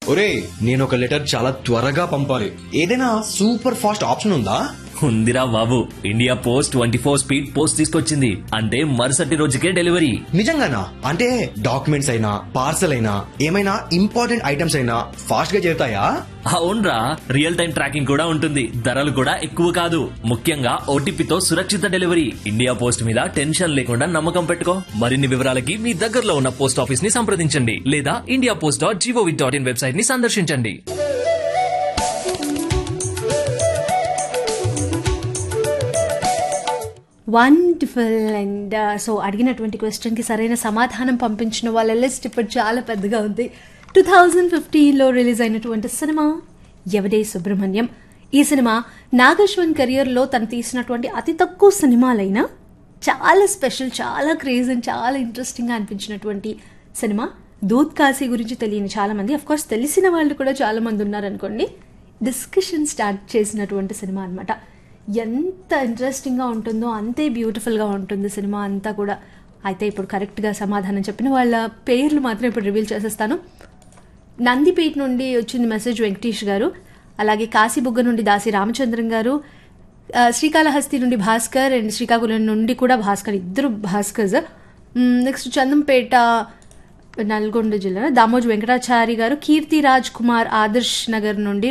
ఒరే నేను ఒక లెటర్ చాలా త్వరగా పంపాలి ఏదైనా సూపర్ ఫాస్ట్ ఆప్షన్ ఉందా ఉందిరా బాబు India post twenty four speed post తీసుకొచ్చింది అంటే మరుసటి రోజుకే డెలివరీ నిజంగానా అంటే డాక్యుమెంట్స్ అయినా పార్సల్ అయినా ఏమైనా ఇంపార్టెంట్ ఐటమ్స్ అయినా ఫాస్ట్ గా చేరుతాయా అవునరా రియల్ టైం ట్రాకింగ్ కూడా ఉంటుంది ధరలు కూడా ఎక్కువ కాదు ముఖ్యంగా ఓటీపీతో సురక్షిత డెలివరీ ఇండియా పోస్ట్ మీద టెన్షన్ లేకుండా నమ్మకం పెట్టుకో మరిన్ని వివరాలకి మీ దగ్గరలో ఉన్న పోస్ట్ ఆఫీస్ ని సంప్రదించండి లేదా India post dot G O V dot in website ని సందర్శించండి వండర్ఫుల్ అండ్ సో అడిగినటువంటి క్వశ్చన్కి సరైన సమాధానం పంపించిన వాళ్ళ లిస్ట్ ఇప్పుడు చాలా పెద్దగా ఉంది టూ థౌజండ్ ఫిఫ్టీన్లో రిలీజ్ అయినటువంటి సినిమా ఎవడే సుబ్రహ్మణ్యం ఈ సినిమా నాగశ్వన్ కెరియర్లో తను తీసినటువంటి అతి తక్కువ సినిమాలైనా చాలా స్పెషల్ చాలా క్రేజ్ అండ్ చాలా ఇంట్రెస్టింగ్గా అనిపించినటువంటి సినిమా దూద్ కాశీ గురించి తెలియని చాలా మంది అఫ్ కోర్స్ తెలిసిన వాళ్ళు కూడా చాలా మంది ఉన్నారనుకోండి డిస్కషన్ స్టార్ట్ చేసినటువంటి సినిమా అన్నమాట ఎంత ఇంట్రెస్టింగ్గా ఉంటుందో అంతే బ్యూటిఫుల్గా ఉంటుంది సినిమా అంతా కూడా అయితే ఇప్పుడు కరెక్ట్గా సమాధానం చెప్పిన వాళ్ళ పేర్లు మాత్రం ఇప్పుడు రివీల్ చేసేస్తాను నందిపేట నుండి వచ్చింది మెసేజ్ వెంకటేష్ గారు అలాగే కాశీబుగ్గ నుండి దాసి రామచంద్రన్ గారు ఆ, శ్రీకాళహస్తి నుండి భాస్కర్ అండ్ శ్రీకాకుళం నుండి కూడా భాస్కర్ ఇద్దరు భాస్కర్స్ నెక్స్ట్ చందంపేట నల్గొండ జిల్లా దామోజ్ వెంకటాచారి గారు కీర్తి రాజ్ కుమార్ ఆదర్శ్ నగర్ నుండి